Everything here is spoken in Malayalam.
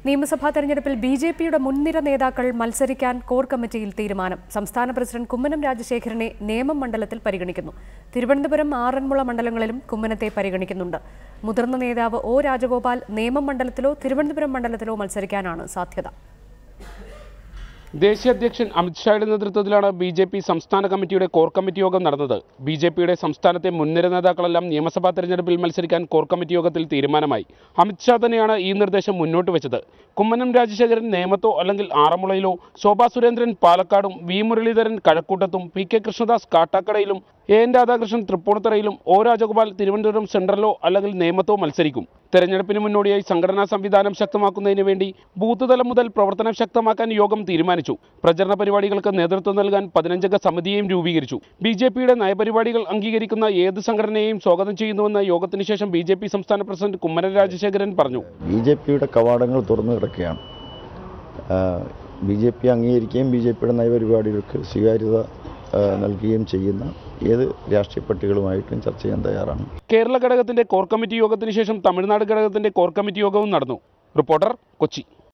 നിയമസഭാ തെരഞ്ഞെടുപ്പിൽ ബി ജെ പിയുടെ മുൻനിര നേതാക്കൾ മത്സരിക്കാൻ കോർ കമ്മിറ്റിയിൽ തീരുമാനം സംസ്ഥാന പ്രസിഡന്റ് കുമ്മനം രാജശേഖരനെ നേമം മണ്ഡലത്തിൽ പരിഗണിക്കുന്നു തിരുവനന്തപുരം ആറന്മുള മണ്ഡലങ്ങളിലും കുമ്മനത്തെ പരിഗണിക്കുന്നുണ്ട് മുതിർന്ന നേതാവ് ഒ രാജഗോപാൽ നേമം മണ്ഡലത്തിലോ തിരുവനന്തപുരം മണ്ഡലത്തിലോ മത്സരിക്കാനാണ് സാധ്യത ദേശീയ അധ്യക്ഷൻ അമിത്ഷായുടെ നേതൃത്വത്തിലാണ് ബി ജെ പി സംസ്ഥാന കമ്മിറ്റിയുടെ കോർ കമ്മിറ്റി യോഗം നടന്നത് ബി ജെ പിയുടെ സംസ്ഥാനത്തെ മുൻനിര നേതാക്കളെല്ലാം നിയമസഭാ തെരഞ്ഞെടുപ്പിൽ മത്സരിക്കാൻ കോർ കമ്മിറ്റി യോഗത്തിൽ തീരുമാനമായി അമിത്ഷാ തന്നെയാണ് ഈ നിർദ്ദേശം മുന്നോട്ട് വെച്ചത് കുമ്മനം രാജശേഖരൻ നേമത്തോ അല്ലെങ്കിൽ ആറന്മുളയിലോ ശോഭാ സുരേന്ദ്രൻ പാലക്കാടും വി മുരളീധരൻ കഴക്കൂട്ടത്തും പി കെ കൃഷ്ണദാസ് കാട്ടാക്കടയിലും എ എൻ രാധാകൃഷ്ണൻ തൃപ്പൂണിത്തറയിലും ഒ രാജഗോപാൽ തിരുവനന്തപുരം സെൻട്രലോ അല്ലെങ്കിൽ നേമത്തോ മത്സരിക്കും തെരഞ്ഞെടുപ്പിന് മുന്നോടിയായി സംഘടനാ സംവിധാനം ശക്തമാക്കുന്നതിന് വേണ്ടി ബൂത്ത് തലം മുതൽ പ്രവർത്തനം ശക്തമാക്കാൻ യോഗം തീരുമാനിച്ചു പ്രചരണ പരിപാടികൾക്ക് നേതൃത്വം നൽകാൻ പതിനഞ്ചംഗ സമിതിയെയും രൂപീകരിച്ചു ബി ജെ പിയുടെ നയപരിപാടികൾ അംഗീകരിക്കുന്ന ഏത് സംഘടനയെയും സ്വാഗതം ചെയ്യുന്നുവെന്ന് യോഗത്തിന് ശേഷം ബി ജെ പി സംസ്ഥാന പ്രസിഡന്റ് കുമ്മനം രാജശേഖരൻ പറഞ്ഞു ബി ജെ പിയുടെ കവാടങ്ങൾ തുറന്നു കിടക്കുകയാണ് ബി ജെ പി അംഗീകരിക്കുകയും ബി ജെ പിയുടെ നയപരിപാടികൾക്ക് സ്വീകാര്യത ആ, നൽകുകയും ചെയ്യുന്ന ഏത് രാഷ്ട്രീയ പാർട്ടികളുമായിട്ടും ചർച്ച ചെയ്യാൻ തയ്യാറാണ് കേരള ഘടകത്തിന്റെ കോർ കമ്മിറ്റി യോഗത്തിന് ശേഷം തമിഴ്നാട് ഘടകത്തിന്റെ കോർ കമ്മിറ്റി യോഗവും നടന്നു റിപ്പോർട്ടർ കൊച്ചി